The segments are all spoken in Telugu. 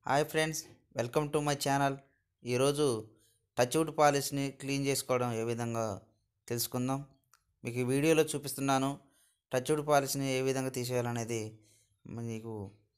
hi friends welcome to my channel ఈరోజు టచ్వుడ్ పాలిష్ని క్లీన్ చేసుకోవడం ఏ విధంగా తెలుసుకుందాం మీకు ఈ వీడియోలో చూపిస్తున్నాను టచ్వుడ్ పాలిష్ని ఏ విధంగా తీసేయాలనేది మీకు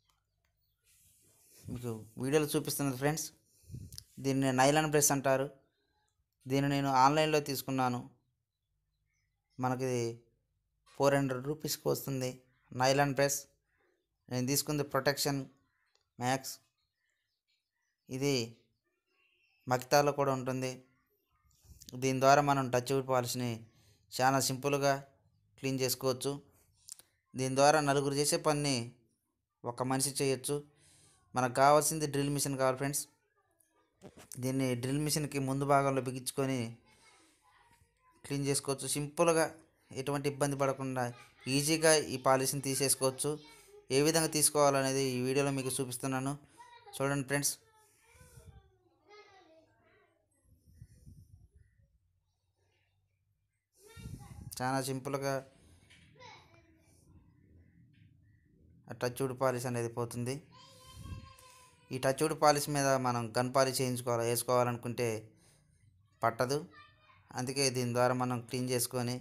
మీకు వీడియోలో చూపిస్తున్నది ఫ్రెండ్స్ దీన్ని నైలాన్ బ్రష్ అంటారు దీన్ని నేను ఆన్లైన్లో తీసుకున్నాను మనకి ఫోర్ హండ్రెడ్ రూపీస్కి వస్తుంది నైలాన్ బ్రష్ నేను తీసుకుంది ప్రొటెక్షన్ మ్యాక్స్ ఇది మకితాలో కూడా ఉంటుంది దీని ద్వారా మనం టచ్ వుడ్ పాలిష్ని చాలా సింపుల్గా క్లీన్ చేసుకోవచ్చు దీని ద్వారా నలుగురు చేసే పని ఒక మనిషి చేయొచ్చు మనకు కావాల్సింది డ్రిల్ మిషన్ కావాలి ఫ్రెండ్స్ దీన్ని డ్రిల్ మిషన్కి ముందు భాగంలో బిగించుకొని క్లీన్ చేసుకోవచ్చు సింపుల్గా ఎటువంటి ఇబ్బంది పడకుండా ఈజీగా ఈ పాలిష్ని తీసేసుకోవచ్చు ఏ విధంగా తీసుకోవాలనేది ఈ వీడియోలో మీకు చూపిస్తున్నాను చూడండి ఫ్రెండ్స్ చాలా సింపుల్గా టచ్వుడ్ పాలిష్ అనేది పోతుంది ఈ టచ్వుడ్ పాలిష్ మీద మనం గన్ పాలిష్ చేయించుకోవాలి వేసుకోవాలనుకుంటే పట్టదు అందుకే దీని ద్వారా మనం క్లీన్ చేసుకొని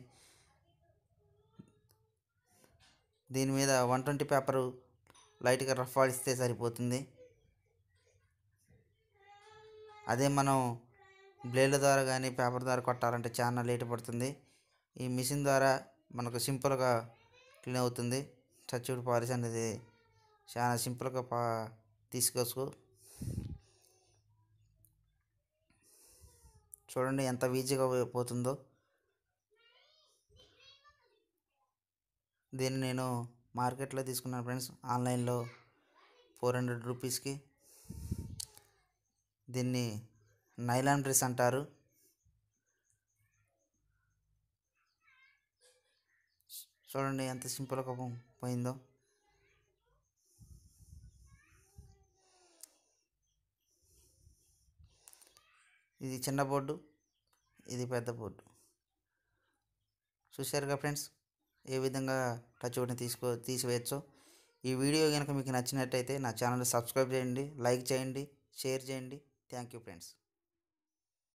దీని మీద వన్ ట్వంటీ పేపరు లైట్గా రఫ్ ఆడిస్తే సరిపోతుంది అదే మనం బ్లేడ్ల ద్వారా కానీ పేపర్ ద్వారా కొట్టాలంటే చాలా లేట్ పడుతుంది ఈ మిషన్ ద్వారా మనకు సింపుల్గా క్లీన్ అవుతుంది టచ్వుడ్ పాలిష్ అనేది చాలా సింపుల్గా పా తీసుకోవచ్చు చూడండి ఎంత ఈజీగా పోతుందో దీన్ని నేను మార్కెట్లో తీసుకున్నాను ఫ్రెండ్స్ ఆన్లైన్లో ఫోర్ హండ్రెడ్ రూపీస్కి దీన్ని నైలాన్ డ్రెస్ అంటారు చూడండి ఎంత సింపుల్గా పోయిందో ఇది చిన్న బోర్డు ఇది పెద్ద బోర్డు చూశారుగా ఫ్రెండ్స్ ఏ విధంగా టచ్ వుడ్ని తీసుకో తీసివేయచ్చో ఈ వీడియో కనుక మీకు నచ్చినట్టయితే నా ఛానల్ సబ్స్క్రైబ్ చేయండి లైక్ చేయండి షేర్ చేయండి థ్యాంక్ యూ ఫ్రెండ్స్